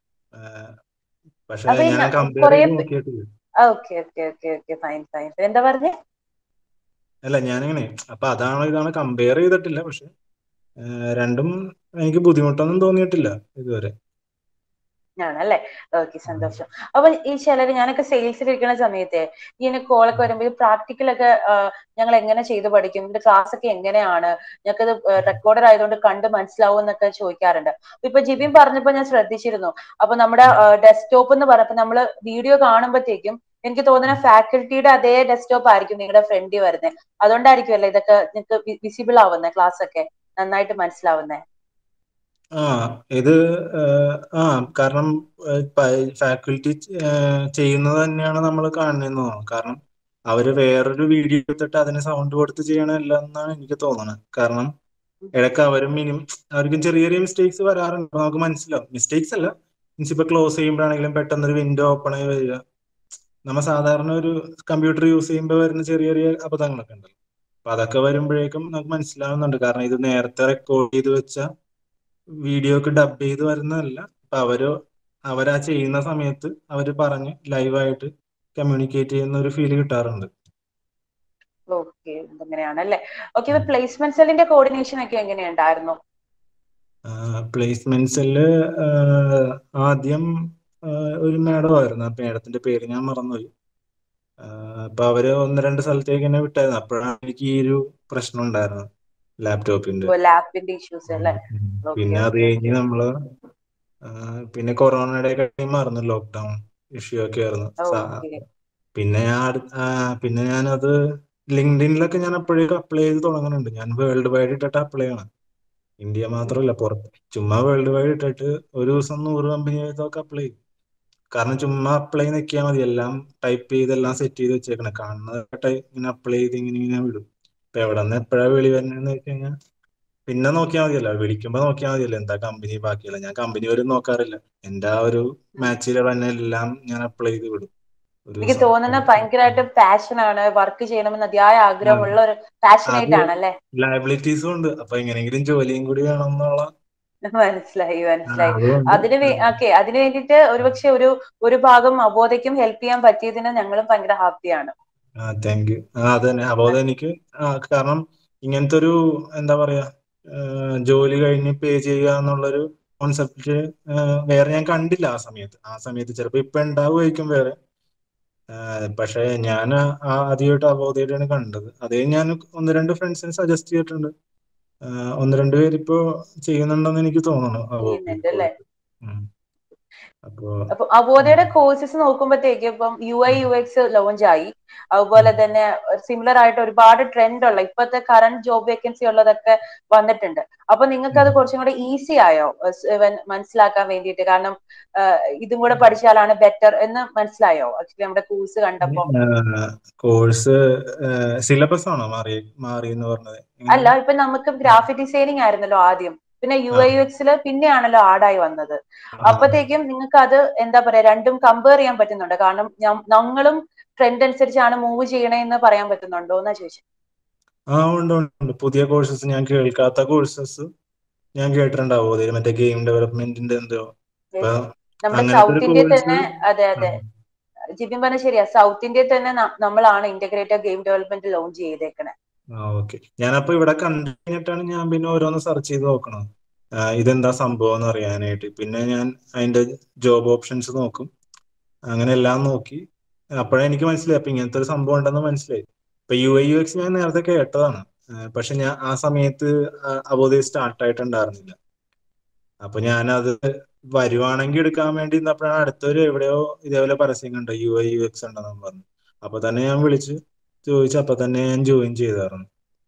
പക്ഷെ അപ്പൊ ഈ ഞാൻ ന- കമ്പയർ കുറേ ചെയ്ത് പേ- നോക്കിയിട്ടില്ല okay okay okay okay fine fine എന്താ പറഞ്ഞേ അല്ല ഞാനിങ്ങനെ അപ്പൊ അതാണ് ഇതാണ് കമ്പയർ ചെയ്തിട്ടില്ല പക്ഷെ ഏഹ് രണ്ടും എനിക്ക് ബുദ്ധിമുട്ടൊന്നും തോന്നിയിട്ടില്ല ഇതുവരെ ആണല്ലേ ഓക്കെ സന്തോഷം അപ്പൊ ഈ ചിലര് ഞാനൊക്കെ സെയിൽസിൽ ഇരിക്കുന്ന സമയത്തെ ഇങ്ങനെ കോളൊക്കെ വരുമ്പോൾ ഈ പ്രാക്ടിക്കൽ ഒക്കെ ഞങ്ങൾ എങ്ങനെ ചെയ്ത് പഠിക്കും ഇതിന്റെ ക്ലാസ് ഒക്കെ എങ്ങനെയാണ് ഞങ്ങൾക്കത് റെക്കോർഡർ ആയതുകൊണ്ട് കണ്ട് മനസ്സിലാവും എന്നൊക്കെ ചോദിക്കാറുണ്ട് ഇപ്പൊ ജിബിൻ പറഞ്ഞപ്പോ ഞാൻ ശ്രദ്ധിച്ചിരുന്നു അപ്പൊ നമ്മുടെ ഡെസ്ക്ടോപ്പ് എന്ന് പറഞ്ഞപ്പോ നമ്മള് വീഡിയോ കാണുമ്പോഴത്തേക്കും എനിക്ക് തോന്നുന്ന ഫാക്കൽറ്റിയുടെ അതേ ഡെസ്ക്ടോപ്പ് ആയിരിക്കും നിങ്ങളുടെ ഫ്രണ്ടിൽ വരുന്നത് അതുകൊണ്ടായിരിക്കും അല്ലേ ഇതൊക്കെ നിങ്ങൾക്ക് വിസിബിൾ ആവുന്നത് ക്ലാസ് ഒക്കെ നന്നായിട്ട് മനസ്സിലാവുന്നത് ആ ഇത് ഏഹ്, ആ കാരണം ഫാക്കൽറ്റി ചെയ്യുന്നത് തന്നെയാണ് നമ്മൾ കാണുന്നതെന്ന് തോന്നുന്നു കാരണം അവര് വേറൊരു വീഡിയോ എടുത്തിട്ട് അതിന് സൗണ്ട് കൊടുത്ത് ചെയ്യണമല്ല എന്നാണ് എനിക്ക് തോന്നുന്നത് കാരണം ഇടയ്ക്ക് അവരും മിനിമം അവർക്കും ചെറിയ ചെറിയ മിസ്റ്റേക്സ് വരാറുണ്ട് അപ്പൊ നമുക്ക് മനസ്സിലാവും മിസ്റ്റേക്സ് അല്ല മീൻസ് ഇപ്പൊ ക്ലോസ് ചെയ്യുമ്പോഴാണെങ്കിലും പെട്ടെന്ന് ഒരു വിൻഡോ ഓപ്പൺ ആയി വരിക നമ്മ സാധാരണ ഒരു കമ്പ്യൂട്ടർ യൂസ് ചെയ്യുമ്പോൾ വരുന്ന ചെറിയ ചെറിയ അബദ്ധങ്ങളൊക്കെ ഉണ്ടല്ലോ അപ്പൊ അതൊക്കെ വരുമ്പോഴേക്കും നമുക്ക് മനസ്സിലാവുന്നുണ്ട് കാരണം ഇത് നേരത്തെ റെക്കോർഡ് ചെയ്ത് വെച്ച വീഡിയോക്ക് ഡബ് ചെയ്ത് വരുന്നതല്ല അപ്പൊ അവര് അവരാ ചെയ്യുന്ന സമയത്ത് അവര് പറഞ്ഞ് ലൈവായിട്ട് കമ്മ്യൂണിക്കേറ്റ് ചെയ്യുന്ന ഒരു ഫീൽ കിട്ടാറുണ്ട് ഓക്കെ അങ്ങനെയാണ് അല്ലേ ഓക്കെ ഇപ്പൊ പ്ലേസ്മെന്റ് സെല്ലിന്റെ കോർഡിനേഷൻ ഒക്കെ എങ്ങനെയുണ്ടായിരുന്നു പ്ലേസ്മെന്റ്സില് ആദ്യം ആ, ഒരു മാഡം ആയിരുന്നു ആ മാഡത്തിന്റെ പേര് ഞാൻ മറന്നുപോയി ആ, അപ്പൊ അവര് ഒന്ന് രണ്ട് സ്ഥലത്തേക്ക് എന്നെ വിട്ടായിരുന്നു അപ്പോഴാണ് എനിക്ക് ഈ ഒരു പ്രശ്നം ഉണ്ടായിരുന്നത് ലാപ്ടോപ്പിന്റെ ലാപ്പിന്റെ ഇഷ്യൂസ് അല്ലേ ഉം. ഓക്കെ പിന്നെ അത് ഓക്കെ കഴിഞ്ഞ് ഓക്കെ നമ്മള് ആ, പിന്നെ കൊറോണയുടെ കഴിഞ്ഞ് മാറുന്നു ലോക്ക്ഡൌൺ ഇഷ്യൂ ഒക്കെ ആയിരുന്നു സാ- ഓക്കെ പിന്നെ ഞാൻ അടു- ആ, പിന്നെ ഞാനത് ലിങ്ക്ഡിനിലൊക്കെ ഞാൻ അപ്പോഴേക്കും അപ്ലൈ ചെയ്ത് തുടങ്ങുന്നുണ്ട് ഞാൻ വേൾഡ് വൈഡ് ഇട്ടിട്ട് അപ്ലൈ ചെയ്യണം ഇന്ത്യ മാത്രമല്ല പുറത്ത് ചുമ്മാ വേൾഡ് വൈഡ് ഇട്ടിട്ട് ഒരു ദിവസം നൂറ് കമ്പനി ഒക്കെ അപ്ലൈ ചെയ്യും കാരണം ചുമ്മാ അപ്ലൈ നിൽക്കിയാൽ മതി എല്ലാം ടൈപ്പ് ചെയ്ത് എല്ലാം സെറ്റ് ചെയ്ത് വെച്ചേക്കണം കാണുന്നതായിട്ട് ഇങ്ങനെ അപ്ലൈ ചെയ്ത് ഇങ്ങനെ ഇങ്ങനെ വിടും ഇപ്പൊ എവിടെ നിന്ന് എപ്പോഴാ വിളി വരുന്നതെന്ന് വെച്ച് കഴിഞ്ഞാൽ പിന്നെ നോക്കിയാൽ മതിയല്ലോ വിളിക്കുമ്പോ നോക്കിയാൽ മതിയല്ലോ എന്താ കമ്പനി ബാക്കിയല്ല ഞാൻ കമ്പനി പോലും നോക്കാറില്ല എന്റെ ആ ഒരു മാച്ചിൽ തന്നെ എല്ലാം ഞാൻ അപ്ലൈ ചെയ്ത് വിടും ഒരു എനിക്ക് ദിവസം തോന്നുന്ന ഭയങ്കരമായിട്ട് പാഷൻ ആണ് വർക്ക് ചെയ്യണമെന്ന് അതിയായ ആഗ്രഹമുള്ള ഒരു പാഷനേറ്റ് അത് ആണല്ലേ ലയബിലിറ്റീസും ഉണ്ട് അപ്പൊ എങ്ങനെയെങ്കിലും ജോലിയും കൂടി വേണം എന്നുള്ള മനസ്സിലായി ആ, മനസ്സിലായി അതുകൊണ്ട് അതിന് ഓക്കെ അതിന് വേണ്ടിയിട്ട് ഒരുപക്ഷെ ഒരു ഒരു ഭാഗം അബോധയ്ക്കും ഹെൽപ്പ് ചെയ്യാൻ പറ്റിയതിന് ഞങ്ങളും ഭയങ്കര ഹാപ്പിയാണ് ആ താങ്ക് യു ആ അത് തന്നെ അപ്പൊ അതെനിക്ക് ആ, കാരണം ഇങ്ങനത്തെ ഒരു എന്താ പറയാ ആ, ജോലി കഴിഞ്ഞ് പേ ചെയ്യുക എന്നുള്ളൊരു കോൺസെപ്റ്റ് വേറെ ഞാൻ കണ്ടില്ല ആ സമയത്ത് ആ സമയത്ത് ചിലപ്പോ ഇപ്പൊ ഉണ്ടാവുമായിരിക്കും വേറെ ആ, പക്ഷെ ഞാൻ ആദ്യമായിട്ട് അവബോധമായിട്ടാണ് കണ്ടത് അതേ ഞാൻ ഒന്ന് രണ്ട് ഫ്രണ്ട്സിന് സജസ്റ്റ് ചെയ്തിട്ടുണ്ട് ആ, ഒന്ന് രണ്ട് പേര് ഇപ്പോ ചെയ്യുന്നുണ്ടെന്ന് എനിക്ക് തോന്നുന്നു അവബോധയിൽ ചെയ്യുന്നുണ്ട് അല്ലേ പോയിട്ട് ഉം. അപ്പോ അപ്പൊ അവോധയുടെ കോഴ്സസ് നോക്കുമ്പോഴത്തേക്ക് ഇപ്പം U I U X launch ആയി അതുപോലെ തന്നെ സിമിലർ ആയിട്ട് ഒരുപാട് ട്രെൻഡ് ഉള്ള ഇപ്പോഴത്തെ കറന്റ് ജോബ് വേക്കൻസി ഉള്ളതൊക്കെ വന്നിട്ടുണ്ട് അപ്പൊ നിങ്ങൾക്ക് അത് കുറച്ചും കൂടെ ഈസി ആയോ സ് ഇവൻ മനസ്സിലാക്കാൻ വേണ്ടിയിട്ട് കാരണം ആഹ് ഇതും കൂടെ പഠിച്ചാലാണ് ബെറ്റർ എന്ന് മനസ്സിലായോ ആക്ച്വലി നമ്മുടെ കോഴ്സ് കണ്ടപ്പോ കോഴ്സ് സിലബസ് ആണോ മാറി മാറി എന്ന് പറഞ്ഞത് എങ്ങനെ? അല്ല ഇപ്പൊ നമുക്ക് ഗ്രാഫിക് ഡിസൈനിങ് ആയിരുന്നല്ലോ ആദ്യം പിന്നെ യു ഐ യു എക്സിൽ പിന്നെയാണല്ലോ ആഡായി വന്നത് ആ, അപ്പത്തേക്കും നിങ്ങൾക്ക് അത് എന്താ പറയാ രണ്ടും കമ്പയർ ചെയ്യാൻ പറ്റുന്നുണ്ട് കാരണം ഞ- ഞങ്ങളും ട്രെൻഡ് അനുസരിച്ചാണ് മൂവ് ചെയ്യണേന്ന് പറയാൻ പറ്റുന്നുണ്ടോ എന്നാ ചോദിച്ചത് ആ ഉണ്ട് ഉണ്ട് ഉണ്ട്. പുതിയ കോഴ്സസ് ഞാൻ കേൾക്കാത്ത കോഴ്സസ് ഞാൻ കേട്ടിട്ടുണ്ടാവും അതായത് മറ്റേ ഗെയിം ഡെവലപ്മെന്റിന്റെ എന്തോ അപ്പൊ നമ്മുടെ അങ്ങനത്തെ ഒരു സൗത്ത് ഇന്ത്യയിൽ കോഴ്സ് തന്നെ അതെ അതെ ജിബിൻ പറഞ്ഞ ശരിയാ സൗത്ത് ഇന്ത്യയിൽ തന്നെ ന- നമ്മളാണ് ഇന്റഗ്രേറ്റഡ് ഗെയിം ഡെവലപ്മെന്റ് ലോഞ്ച് ചെയ്തേക്കണേ ആ ഓക്കെ ഞാനപ്പോ ഇവിടെ കണ്ടു കഴിഞ്ഞിട്ടാണ് ഞാൻ പിന്നെ ഓരോന്ന് സെർച്ച് ചെയ്ത് നോക്കണം ആ, ഇതെന്താ സംഭവം എന്ന് അറിയാനായിട്ട് പിന്നെ ഞാൻ അതിന്റെ ജോബ് ഓപ്ഷൻസ് നോക്കും അങ്ങനെ എല്ലാം നോക്കി അപ്പോഴേ എനിക്ക് മനസ്സിലായി അപ്പൊ ഇങ്ങനത്തെ ഒരു സംഭവം ഉണ്ടെന്ന് മനസ്സിലായി ഇപ്പൊ യു ഐ യു എക്സ് ഞാൻ നേരത്തെ കേട്ടതാണ് ആ, പക്ഷെ ഞാൻ ആ സമയത്ത് അവധി സ്റ്റാർട്ട് ആയിട്ടുണ്ടായിരുന്നില്ല അപ്പൊ ഞാനത് വരുവാണെങ്കിൽ എടുക്കാൻ വേണ്ടി നിന്നപ്പോഴാണ് അടുത്തൊരു എവിടെയോ ഇതേപോലെ പരസ്യം കണ്ട യു ഐ യു എക്സ് ഉണ്ടെന്ന് പറഞ്ഞു അപ്പൊ തന്നെ ഞാൻ വിളിച്ച് ചോദിച്ചു അപ്പൊ തന്നെ ഞാൻ ജോയിൻ ചെയ്തായിരുന്നു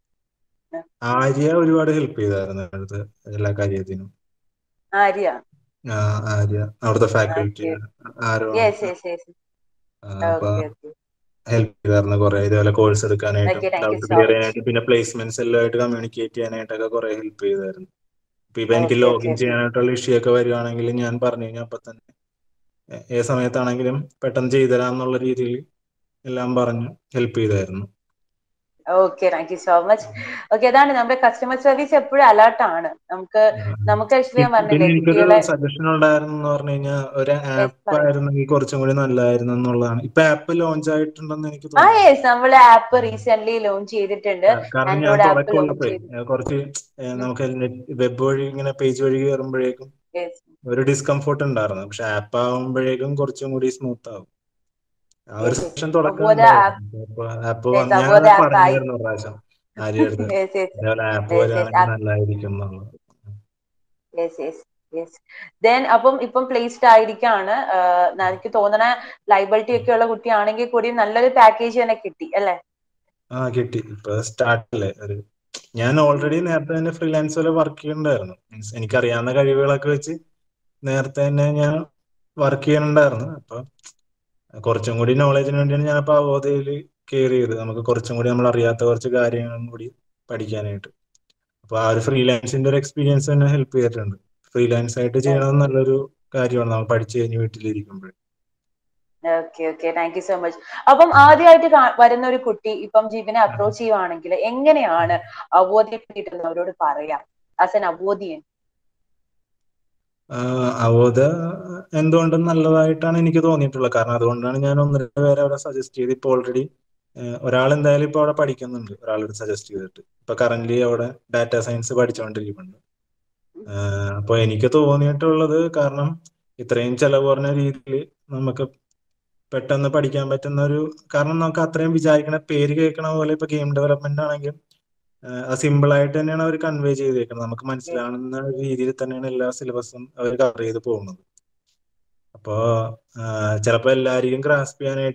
ആര്യ ഒരുപാട് ഹെൽപ്പ് ചെയ്തായിരുന്നു അടുത്ത് എല്ലാ കാര്യത്തിനും ആര്യ ആ, ആര്യ അവിടുത്തെ ഫാക്കൽറ്റി Okay. ആരോ യെസ് യെസ് യെസ് ആ, അപ്പൊ ഓക്കെ ഓക്കെ ഹെൽപ്പ് ചെയ്തായിരുന്നു കുറെ ഇതേപോലെ കോഴ്സ് എടുക്കാനായിട്ടും Okay, thank you doubt so clear much. ചെയ്യാനായിട്ടും പിന്നെ പ്ലേസ്മെന്റ്സ് എല്ലാമായിട്ട് കമ്മ്യൂണിക്കേറ്റ് ചെയ്യാനായിട്ടൊക്കെ കുറെ ഹെൽപ്പ് ചെയ്തായിരുന്നു ഇപ്പൊ ഇപ്പൊ എനിക്ക് Okay, ലോഗിൻ okay, okay. ചെയ്യാനായിട്ടുള്ള ഇഷ്യൂ ഒക്കെ വരുവാണെങ്കിൽ ഞാൻ പറഞ്ഞു കഴിഞ്ഞാൽ അപ്പൊ തന്നെ ഏ- ഏത് സമയത്താണെങ്കിലും പെട്ടെന്ന് ചെയ്തുതരാം എന്നുള്ള രീതിയിൽ എല്ലാം പറഞ്ഞു ഹെൽപ്പ് ചെയ്തായിരുന്നു okay thank you so much okay അതാണ് നമ്മുടെ കസ്റ്റമർ സർവീസ് എപ്പോഴും അലേർട്ട് ആണ് നമുക്ക് നമുക്ക് ആക്ച്വലി ഞാൻ പിന്നെ പറഞ്ഞില്ലേ എനിക്കൊരു കുട്ടികളെ സജഷൻ ഉണ്ടായിരുന്നു എന്ന് പറഞ്ഞു കഴിഞ്ഞാൽ ഒരു ആപ്പ് പറയൂ. ആയിരുന്നെങ്കിൽ കുറച്ചും കൂടി നല്ലതായിരുന്നു എന്നുള്ളതാണ് ഇപ്പൊ ആപ്പ് ലോഞ്ച് ആയിട്ടുണ്ടെന്ന് എനിക്ക് ആ തോന്നുന്നു യെസ് നമ്മൾ ആപ്പ് റീസെന്റ് ലോഞ്ച് ചെയ്തിട്ടുണ്ട് കാ- കാരണം ഞാൻ ആൻഡ്രോയിഡ് ആപ്പ് ലോഞ്ച് തുടക്കമുള്ളപ്പോഴേ ചെയ്തു ഏഹ് കുറച്ച് ഏഹ് നമുക്ക് വെബ് വഴി ഇങ്ങനെ പേജ് വഴി കയറുമ്പോഴേക്കും യെസ് ഒരു ഡിസ്കംഫോർട്ട് ഉണ്ടായിരുന്നു പക്ഷെ ആപ്പ് ആവുമ്പോഴേക്കും കുറച്ചും കൂടി സ്മൂത്ത് ആവും ആ ഒരു Yes, yes. സെഷൻ തുടക്കം അബോധ ഉണ്ടായിരുന്നു ആപ്പ് Yes, ഞാൻ അബോധ app ആയി. പറഞ്ഞായിരുന്നു ഒരു പ്രാവശ്യം ആര്യ അടുത്ത് യെസ് യെസ് ഇതേപോലെ ആപ്പ് Yes, yes. വരികയാണെങ്കിൽ App- നല്ലതായിരിക്കും എന്നുള്ളത് യെസ് യെസ് യെസ് ദെൻ അപ്പം ഇപ്പം പ്ലേസ്ഡ് ആയിരിക്കാണ് ആഹ് ന- എനിക്ക് തോന്നണ ലൈബിലിറ്റി ഒക്കെ ഉള്ള കുട്ടിയാണെങ്കിൽ കൂടി നല്ലൊരു പാക്കേജ് തന്നെ കിട്ടി അല്ലെ ആ കിട്ടി ഇപ്പൊ സ്റ്റാർട്ട് അല്ലേ ഒരു ഞാൻ ഓൾറെഡി നേരത്തെ തന്നെ ഫ്രീലാൻസ് പോലെ വർക്ക് ചെയ്യുന്നുണ്ടായിരുന്നു മീൻസ് എനിക്കറിയാവുന്ന കഴിവുകളൊക്കെ വെച്ച് നേരത്തെ തന്നെ ഞാൻ വർക്ക് ചെയ്യുന്നുണ്ടായിരുന്നു അപ്പൊ കുറച്ചും കൂടി നോളജിന് വേണ്ടിയാണ് ഞാൻ അപ്പൊ അവോധയിൽ കെയർ ചെയ്ത് നമുക്ക് കുറച്ചും കൂടി നമ്മൾ അറിയാത്ത കുറച്ച് കാര്യങ്ങളും കൂടി പഠിക്കാനായിട്ട് അപ്പൊ ആ ഒരു ഫ്രീലാൻസിന്റെ ഒരു എക്സ്പീരിയൻസ് തന്നെ ഹെൽപ്പ് ചെയ്തിട്ടുണ്ട് ഫ്രീലാൻസ് ആയിട്ട് ചെയ്യണത് നല്ലൊരു കാര്യമാണ് നമ്മൾ പഠിച്ചു കഴിഞ്ഞ് വീട്ടിലിരിക്കുമ്പോൾ okay okay thank you so much അപ്പം ആദ്യമായിട്ട് കാ- വരുന്ന ഒരു കുട്ടി ഇപ്പം ജീവനെ അപ്രോച്ച് ചെയ്യുവാണെങ്കിൽ എങ്ങനെയാണ് അവബോധയെ പറ്റിയിട്ട് അവരോട് പറയാം ആസ് എൻ അവബോധിയൻ അവോധ എന്തുകൊണ്ടും നല്ലതായിട്ടാണ് എനിക്ക് തോന്നിയിട്ടുള്ളത് കാരണം അതുകൊണ്ടാണ് ഞാൻ ഒന്ന് രണ്ട് പേരെ അവിടെ സജസ്റ്റ് ചെയ്ത് ഇപ്പൊ ഓൾറെഡി ഒരാൾ എന്തായാലും ഇപ്പൊ അവിടെ പഠിക്കുന്നുണ്ട് ഒരാളോട് സജസ്റ്റ് ചെയ്തിട്ട് ഇപ്പൊ കറന്റ് അവിടെ ഡാറ്റാ സയൻസ് പഠിച്ചുകൊണ്ടിരിക്കുന്നുണ്ട് ആഹ് അപ്പൊ എനിക്ക് തോന്നിയിട്ടുള്ളത് കാരണം ഇത്രയും ചെലവ് കുറഞ്ഞ രീതിയിൽ നമുക്ക് പെട്ടെന്ന് പഠിക്കാൻ പറ്റുന്ന ഒരു കാരണം നമുക്ക് അത്രയും വിചാരിക്കണ പേര് കേൾക്കണ പോലെ ഇപ്പൊ ഗെയിം ഡെവലപ്മെന്റ് ആണെങ്കിലും അത് സിമ്പിൾ ആയിട്ട് തന്നെയാണ് അവർ കൺവേ ചെയ്തേക്കുന്നത് നമുക്ക് മനസ്സിലാവുന്ന രീതിയിൽ തന്നെയാണ് എല്ലാ സിലബസും അവർ കവർ ചെയ്ത് പോകുന്നത് അപ്പോ ചിലപ്പോൾ എല്ലാവരെയും ഗ്രാസ്പ് ചെയ്യാനായിട്ട്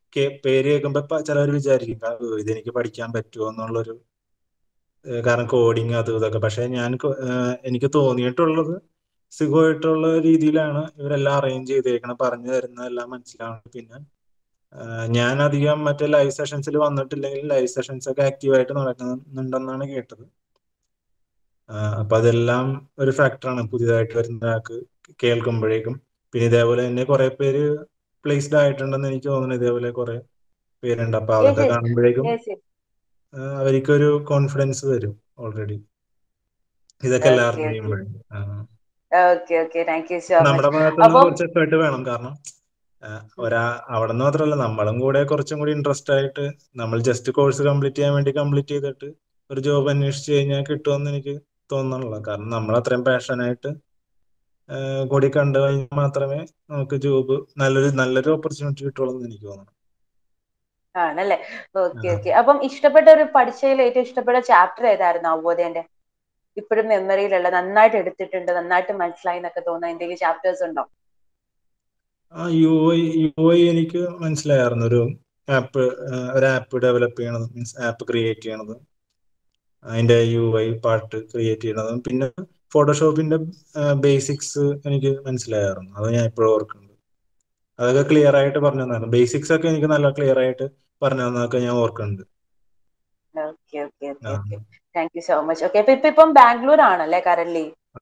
പേര് കേൾക്കുമ്പോ ചിലവർ വിചാരിക്കും "ആ, ഇതെനിക്ക് പഠിക്കാൻ പറ്റുമോ എന്നുള്ളൊരു ഏഹ് കാരണം കോഡിങ് അത് ഇതൊക്കെ പക്ഷെ ഞാൻ കൊ- ഏഹ് എനിക്ക് തോന്നിയിട്ടുള്ളത് സുഖമായിട്ടുള്ള രീതിയിലാണ് ഇവരെല്ലാം അറേഞ്ച് ചെയ്തേക്കണം പറഞ്ഞു തരുന്നതെല്ലാം മനസ്സിലാവണം പിന്നെ ഏഹ് ഞാൻ അധികം മറ്റേ ലൈവ് സെഷൻസിൽ വന്നിട്ടില്ലെങ്കിൽ ലൈവ് സെഷൻസ് ഒക്കെ ആക്റ്റീവായിട്ട് നടക്കുന്നുണ്ടെന്നാണ് കേട്ടത് ആഹ് അപ്പൊ അതെല്ലാം ഒരു ഫാക്ടറാണ് പുതിയതായിട്ട് വരുന്ന ഒരാൾക്ക് കേൾക്കുമ്പോഴേക്കും പിന്നെ ഇതേപോലെ തന്നെ കുറെ പേര് പ്ലേസ്ഡ് ആയിട്ടുണ്ടെന്ന് എനിക്ക് തോന്നുന്നു ഇതേപോലെ കുറെ പേരുണ്ട് അപ്പൊ Yes, അതൊക്കെ yes. കാണുമ്പോഴേക്കും Yes, yes. ആഹ് അവർക്കൊരു കോൺഫിഡൻസ് വരും ഓൾറെഡി ഇതൊക്കെ എല്ലാം Okay, അറിഞ്ഞു okay. കഴിയുമ്പോഴേ ആഹ് Okay, okay. Thank you so much. നമ്മുടെ ഭാഗത്തുനിന്നും അപ്പം കുറച്ച് എഫേർട്ട് വേണം കാരണം ആഹ് ഒരാ അവിടെ നിന്ന് മാത്രമല്ല നമ്മളും കൂടെ കുറച്ചും കൂടി ഇൻട്രസ്റ്റ് ആയിട്ട് നമ്മൾ ജസ്റ്റ് കോഴ്സ് കംപ്ലീറ്റ് ചെയ്യാൻ വേണ്ടി കംപ്ലീറ്റ് ചെയ്തിട്ട് ഒരു ജോബ് അന്വേഷിച്ച് കഴിഞ്ഞാൽ കിട്ടുമെന്ന് എനിക്ക് തോന്നുന്നില്ല കാരണം നമ്മൾ അത്രയും പാഷനായിട്ട് കൂടി കണ്ടു കഴിഞ്ഞാൽ മാത്രമേ നമുക്ക് ജോബ് നല്ലൊരു നല്ലൊരു ഓപ്പർച്യൂണിറ്റി കിട്ടുള്ളൂ എന്ന് എനിക്ക് തോന്നുന്നു ആണല്ലേ ഓക്കെ ആ. ഓക്കെ അപ്പം ഇഷ്ടപ്പെട്ട ഒരു പഠിച്ചതിൽ ഏറ്റവും ഇഷ്ടപ്പെട്ട ചാപ്റ്റർ ഏതായിരുന്നു അവബോധേന്റെ ഇപ്പോഴും മെമ്മറിയിലുള്ള നന്നായിട്ട് എടുത്തിട്ടുണ്ട് നന്നായിട്ട് മനസ്സിലായി എന്നൊക്കെ തോന്നുന്ന എന്തെങ്കിലും ചാപ്റ്റേഴ്സ് ഉണ്ടോ ആ യു ഐ യു ഐ എനിക്ക് മനസ്സിലായിരുന്നു ഒരു ആപ്പ് ഒരു ആപ്പ് ഡെവലപ്പ് ചെയ്യണത് മീൻസ് ആപ്പ് ക്രിയേറ്റ് ചെയ്യണത് അതിന്റെ യു ഐ പാർട്ട് ക്രിയേറ്റ് ചെയ്യണതും പിന്നെ ഫോട്ടോഷോപ്പിന്റെ ബേസിക്സ് എനിക്ക് മനസ്സിലായിരുന്നു അത് ഞാൻ ഇപ്പോഴും ഓർക്കുന്നുണ്ട് അതൊക്കെ ക്ലിയർ ആയിട്ട് പറഞ്ഞു തന്നായിരുന്നു ബേസിക്സ് ഒക്കെ എനിക്ക് നല്ല ക്ലിയർ ആയിട്ട് പറഞ്ഞു തന്നതൊക്കെ ഞാൻ ഓർക്കുന്നുണ്ട് ഓക്കെ ഓക്കെ ഓക്കെ ആ. Okay thank you so much okay അപ്പൊ ഇപ്പൊ ഇപ്പം ബാംഗ്ലൂർ ആണല്ലേ കറന്റ്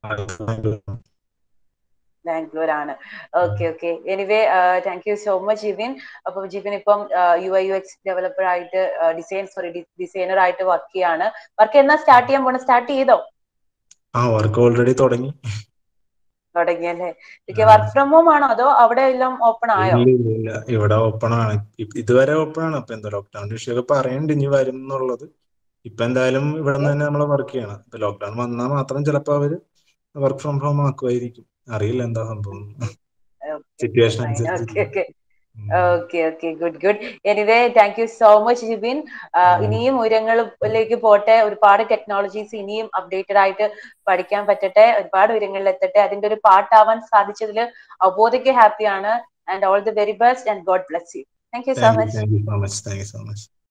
ബാംഗ്ലൂർ ആണ് okay okay anyway thank you so much Jibin അപ്പൊ ജിബിൻ ഇപ്പം U I U X developer ആയിട്ട് ഡിസൈൻ സോറി ഡിസൈനർ ആയിട്ട് വർക്ക് ചെയ്യാണ് വർക്ക് എന്നാ സ്റ്റാർട്ട് ചെയ്യാൻ പോണ സ്റ്റാർട്ട് ചെയ്തോ ആ വർക്ക് ഓൾറെഡി തുടങ്ങി തുടങ്ങിയല്ലേ ഓക്കെ ആ. വർക്ക് ഫ്രം ഹോം ആണോ അതോ അവിടെ എല്ലാം ഓപ്പൺ ആയോ ഇല്ല ഇല്ല ഇല്ല ഇവിടെ ഓപ്പൺ ആണ് ഇ- ഇതുവരെ ഓപ്പൺ ആണ് അപ്പൊ എന്താ ലോക്ക്ഡൌൺ വിഷയമൊക്കെ പറയുന്നുണ്ട് ഇനി വരും എന്നുള്ളത് ഇപ്പൊ എന്തായാലും ഇവിടെ നിന്ന് തന്നെ നമ്മൾ വർക്ക് ചെയ്യണം ഇപ്പൊ ലോക്ക്ഡൌൺ വന്നാൽ മാത്രം ചിലപ്പോ അവര് വർക്ക് ഫ്രം ഹോം ആക്കുമായിരിക്കും അറിയില്ല എന്താ സംഭവം സിറ്റുവേഷൻ ഓക്കെ അനുസരിച്ച് okay okay okay good good anyway thank you so much Jibin ഇനിയും ഉയരങ്ങളിലേക്ക് പോട്ടെ ഒരുപാട് ടെക്നോളജീസ് ഇനിയും അപ്ഡേറ്റഡ് ആയിട്ട് പഠിക്കാൻ പറ്റട്ടെ ഒരുപാട് ഉയരങ്ങളിൽ എത്തട്ടെ അതിന്റെ ഒരു പാർട്ടാവാൻ സാധിച്ചതിൽ അവബോധയ്ക്ക് ഹാപ്പിയാണ് and all the very best and God bless you thank you so thank you much thank you so much thank you so much